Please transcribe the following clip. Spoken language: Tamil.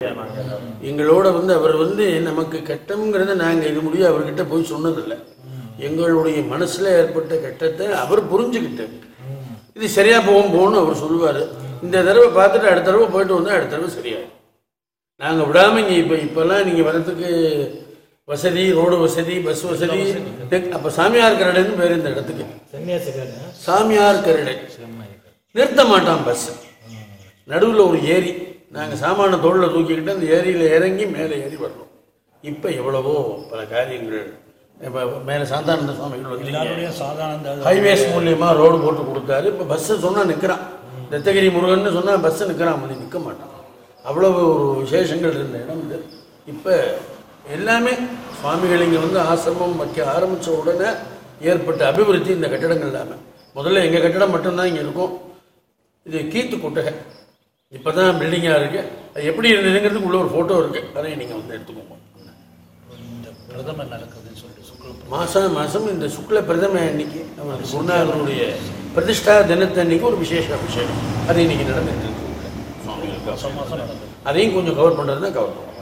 எங்களோட வந்து அவர் வந்து நமக்கு கட்டம்ங்கிறத நாங்கள் இது முடிய அவர்கிட்ட போய் சொன்னதில்லை எங்களுடைய மனசில் ஏற்பட்ட கட்டத்தை அவர் புரிஞ்சுக்கிட்டார் இது சரியாக போகும் போகணும்னு அவர் சொல்லுவார் இந்த தடவை பார்த்துட்டு அடுத்த தடவை போயிட்டு வந்தால் அடுத்த தடவை சரியாயிடும் நாங்கள் விடாமல் இங்கே இப்போ இப்போல்லாம் நீங்கள் வரதுக்கு வசதி ரோடு வசதி பஸ் வசதி அப்போ சாமியார் கரடைன்னு பேர் இந்த இடத்துக்கு சன்னியாசிக்காரன் சாமியார் கரடை நிறுத்த மாட்டான் பஸ் நடுவில் ஒரு ஏரி நாங்கள் சாமான தோளில் தூக்கிக்கிட்டு அந்த ஏரியில் இறங்கி மேலே ஏறி வரணும் இப்போ எவ்வளவோ பல காரியங்கள் இப்போ மேலே சாந்தானந்த சுவாமிகள் வந்து எல்லாருடைய சாதாரண ஹைவேஸ் மூலியமாக ரோடு போட்டு கொடுத்தாரு இப்போ பஸ்ஸை சொன்னால் நிற்கிறான் தத்தகிரி முருகன் சொன்னால் பஸ்ஸை நிற்கிறான் மணி நிற்க மாட்டான் அவ்வளவு ஒரு விசேஷங்கள் இருந்த இடம் இது இப்போ எல்லாமே சுவாமிகள் இங்கே வந்து ஆசிரமம் வைக்க ஆரம்பித்த உடனே ஏற்பட்ட அபிவிருத்தி இந்த கட்டிடங்கள் எல்லாமே முதல்ல எங்கள் கட்டிடம் மட்டும்தான் இங்கே இருக்கும் இது கீத்து கொட்டகை இப்போ தான் பில்டிங்காக இருக்குது அது எப்படி இருந்ததுங்கிறதுக்கு உள்ள ஒரு ஃபோட்டோ இருக்குது அதையும் நீங்கள் வந்து எடுத்துக்கோங்க இந்த பிரதமர் நடக்குதுன்னு சொல்லிட்டு சுக்ல மாதம் மாதம் இந்த சுக்ல பிரதம அன்னைக்கு நம்ம குருநாதனுடைய பிரதிஷ்டா தினத்தன்னைக்கு ஒரு விசேஷ அபிஷேகம் அது இன்னைக்கு நடந்துட்டு இருக்கு சுவாமிகளுக்கு மாசம் மாசம் நடக்குது அதையும் கொஞ்சம் கவர் பண்ணுறதுனா கவர் பண்ணுவோம்